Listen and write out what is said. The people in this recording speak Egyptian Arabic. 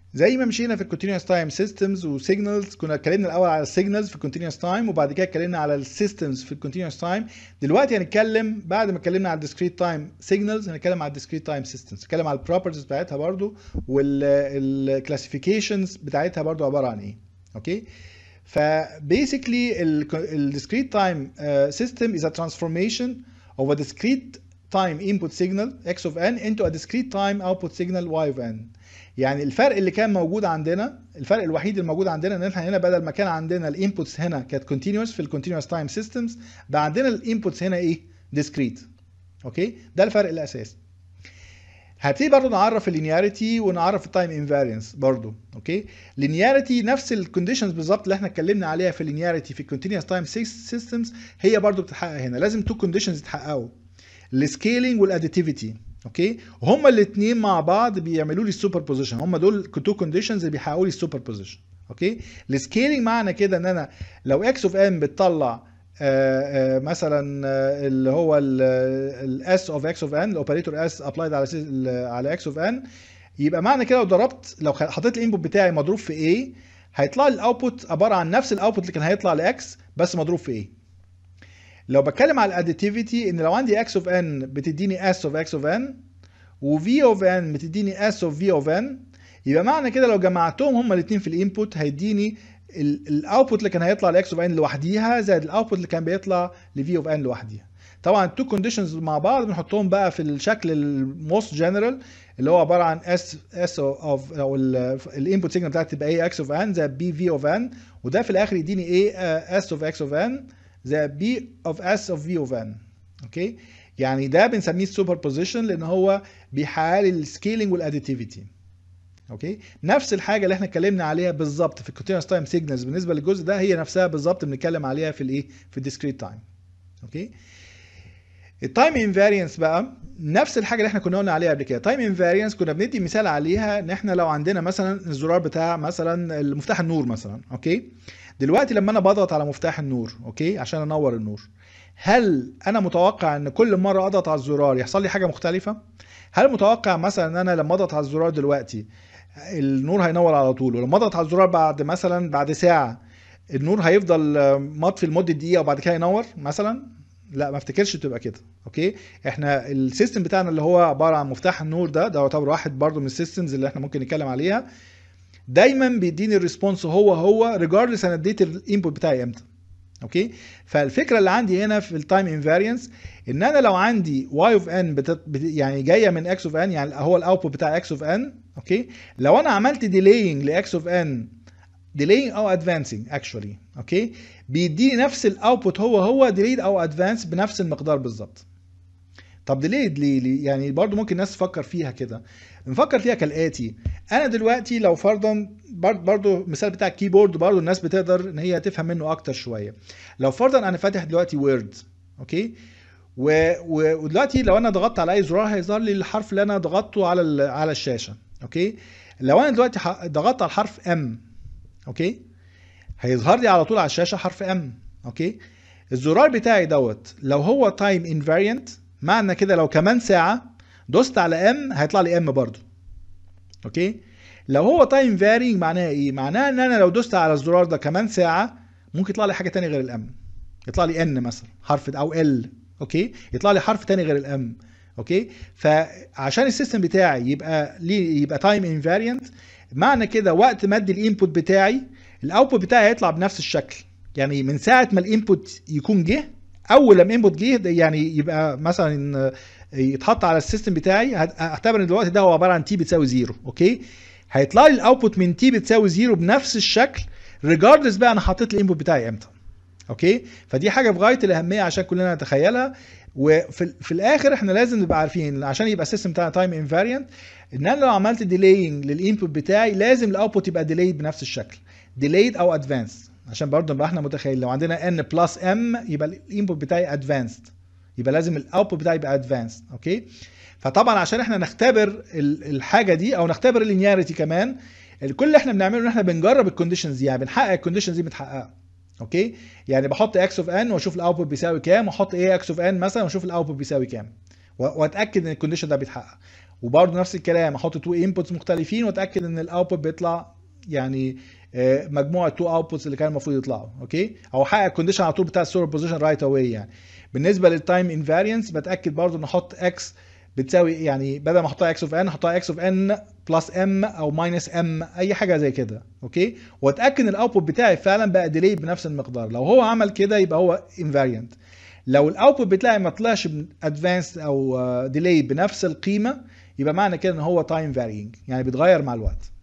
زي ما مشينا في الكونتينوس تايم سيستمز وسيجنالز كنا اتكلمنا الاول على السيجنالز في الكونتينوس تايم وبعد كده اتكلمنا على السيستمز في الكونتينوس تايم دلوقتي هنتكلم بعد ما اتكلمنا على الديسكريت تايم سيجنالز هنتكلم على الديسكريت تايم سيستمز هنتكلم على البروبرتيز بتاعتها برضو والكلاسيفيكيشنز بتاعتها برضو عباره عن ايه اوكي فبيسكلي الديسكريت تايم سيستم is a transformation of a discrete time input signal x of n into a discrete time output signal y of n يعني الفرق اللي كان موجود عندنا الفرق الوحيد الموجود عندنا ان احنا هنا بدل ما كان عندنا الانبوتس هنا كانت كونتينوس في الكونتينوس تايم سيستمز بقى عندنا الانبوتس هنا ايه ديسكريت اوكي ده الفرق الاساسي هبتدي برضه نعرف اللينياريتي ونعرف التايم انفاريانس برضه اوكي لينياريتي نفس الكونديشنز بالظبط اللي احنا اتكلمنا عليها في اللينياريتي في الكونتينوس تايم سيستمز هي برضه بتتحقق هنا لازم تو كونديشنز يتحققوا السكيلينج والاديتيفيتي اوكي هما الاثنين مع بعض بيعملوا لي السوبر بوزيشن هما دول تو كونديشنز اللي بيحققوا لي السوبر بوزيشن اوكي السكيلينج معنى كده ان انا لو اكس اوف ان بتطلع آآ آآ مثلا اللي هو الاس اوف اكس اوف ان الاوبريتور اس ابلايد على على اكس اوف ان يبقى معنى كده لو ضربت لو حطيت الانبوت بتاعي مضروب في ايه هيطلع لي الاوتبوت عباره عن نفس الاوتبوت اللي كان هيطلع لاكس بس مضروب في ايه لو بتكلم على الاديتيفيتي ان لو عندي اكس اوف ان بتديني اس اوف اكس اوف ان وفي اوف ان بتديني اس اوف في اوف ان يبقى معنى كده لو جمعتهم هما الاثنين في الانبوت هيديني الاوتبوت اللي كان هيطلع لاكس اوف ان لوحديها زائد الاوتبوت اللي كان بيطلع لفي اوف ان لوحديها طبعا التو كونديشنز مع بعض بنحطهم بقى في الشكل الموست جنرال اللي هو عباره عن اس اس اوف او الانبوت سيجنال بتاعتي تبقى ايه اكس اوف ان زائد بي في اوف ان وده في الاخر يديني ايه اس اوف اكس اوف ان زائد بي اوف اس اوف في اوف ان اوكي يعني ده بنسميه السوبر بوزيشن لان هو بيحقق لي السكيلينج والاديتيفيتي اوكي نفس الحاجه اللي احنا اتكلمنا عليها بالظبط في الكونتينوس تايم سيجنالز بالنسبه للجزء ده هي نفسها بالظبط بنتكلم عليها في الايه في الديسكريت تايم اوكي التايم انفاريانس بقى نفس الحاجه اللي احنا كنا قلنا عليها قبل كده تايم انفاريانس كنا بندي مثال عليها ان احنا لو عندنا مثلا الزرار بتاع مثلا المفتاح النور مثلا اوكي دلوقتي لما انا بضغط على مفتاح النور اوكي عشان انور النور هل انا متوقع ان كل مره اضغط على الزرار يحصل لي حاجه مختلفه هل متوقع مثلا ان انا لما اضغط على الزرار دلوقتي النور هينور على طول ولما اضغط على الزرار بعد مثلا بعد ساعه النور هيفضل مطفي لمده دقيقه وبعد كده ينور مثلا لا ما افتكرش تبقى كده اوكي احنا السيستم بتاعنا اللي هو عباره عن مفتاح النور ده ده يعتبر واحد برضو من السيستمز اللي احنا ممكن نتكلم عليها دايما بيديني الريسبونس هو هو ريجاردلس انا اديت الانبوت بتاعي امتى اوكي فالفكره اللي عندي هنا في التايم انفاريانس ان انا لو عندي واي اوف ان بتت... يعني جايه من اكس اوف ان يعني هو الاوتبوت بتاع اكس اوف ان اوكي لو انا عملت ديلينج لاكس اوف ان ديلينج او ادفانسنج اكشولي اوكي بيديني نفس الاوتبوت هو هو ديليد او ادفانس بنفس المقدار بالظبط طب ديليد ليه, ليه يعني برضو ممكن الناس تفكر فيها كده نفكر فيها كالاتي انا دلوقتي لو فرضا برضو, برضو مثال بتاع الكيبورد برضو الناس بتقدر ان هي تفهم منه اكتر شويه لو فرضا انا فاتح دلوقتي وورد اوكي و... ودلوقتي لو انا ضغطت على اي زرار هيظهر لي الحرف اللي انا ضغطته على ال... على الشاشه اوكي لو انا دلوقتي ح... ضغطت على الحرف ام اوكي هيظهر لي على طول على الشاشه حرف ام اوكي الزرار بتاعي دوت لو هو تايم انفاريانت معنى كده لو كمان ساعه دوست على ام هيطلع لي ام برضو اوكي لو هو تايم فارينج معناها ايه معناها ان انا لو دوست على الزرار ده كمان ساعه ممكن يطلع لي حاجه تانية غير الام يطلع لي ان مثلا حرف او ال اوكي يطلع لي حرف تاني غير الام اوكي فعشان السيستم بتاعي يبقى ليه يبقى تايم انفاريانت معنى كده وقت ما ادي الانبوت بتاعي الاوتبوت بتاعي هيطلع بنفس الشكل يعني من ساعه ما الانبوت يكون جه اول لما الانبوت جه يعني يبقى مثلا يتحط على السيستم بتاعي هعتبر ان الوقت ده هو عباره عن تي بتساوي زيرو اوكي هيطلع لي الاوتبوت من تي بتساوي زيرو بنفس الشكل ريجاردلس بقى انا حطيت الانبوت بتاعي امتى اوكي فدي حاجه في غايه الاهميه عشان كلنا نتخيلها وفي في الاخر احنا لازم نبقى عارفين عشان يبقى السيستم بتاعنا تايم انفاريانت ان انا لو عملت ديلينج للانبوت بتاعي لازم الاوتبوت يبقى ديليد بنفس الشكل ديليد او ادفانس عشان برضه نبقى احنا متخيلين لو عندنا ان بلس ام يبقى الانبوت بتاعي ادفانسد يبقى لازم الاوتبوت بتاعي يبقى ادفانسد اوكي فطبعا عشان احنا نختبر الحاجه دي او نختبر اللينياريتي كمان كل اللي احنا بنعمله ان احنا بنجرب الكونديشنز دي يعني بنحقق الكونديشنز دي متحققه اوكي يعني بحط اكس اوف ان واشوف الاوتبوت بيساوي كام واحط ايه اكس اوف ان مثلا واشوف الاوتبوت بيساوي كام واتاكد ان الكونديشن ده بيتحقق وبرضه نفس الكلام احط تو انبوتس مختلفين واتاكد ان الاوتبوت بيطلع يعني آه، مجموعه تو اوتبوتس اللي كان المفروض يطلعوا اوكي او احقق الكونديشن على طول بتاع السوبر بوزيشن رايت اواي يعني بالنسبه للتايم انفاريانس بتاكد برضه ان احط اكس بتساوي يعني بدل ما احطها اكس اوف ان احطها اكس اوف ان بلس ام او ماينس ام اي حاجه زي كده اوكي واتاكد ان الاوتبوت بتاعي فعلا بقى ديلي بنفس المقدار لو هو عمل كده يبقى هو انفاريانت لو الاوتبوت بتاعي ما طلعش ادفانس او ديلي بنفس القيمه يبقى معنى كده ان هو تايم فارينج يعني بيتغير مع الوقت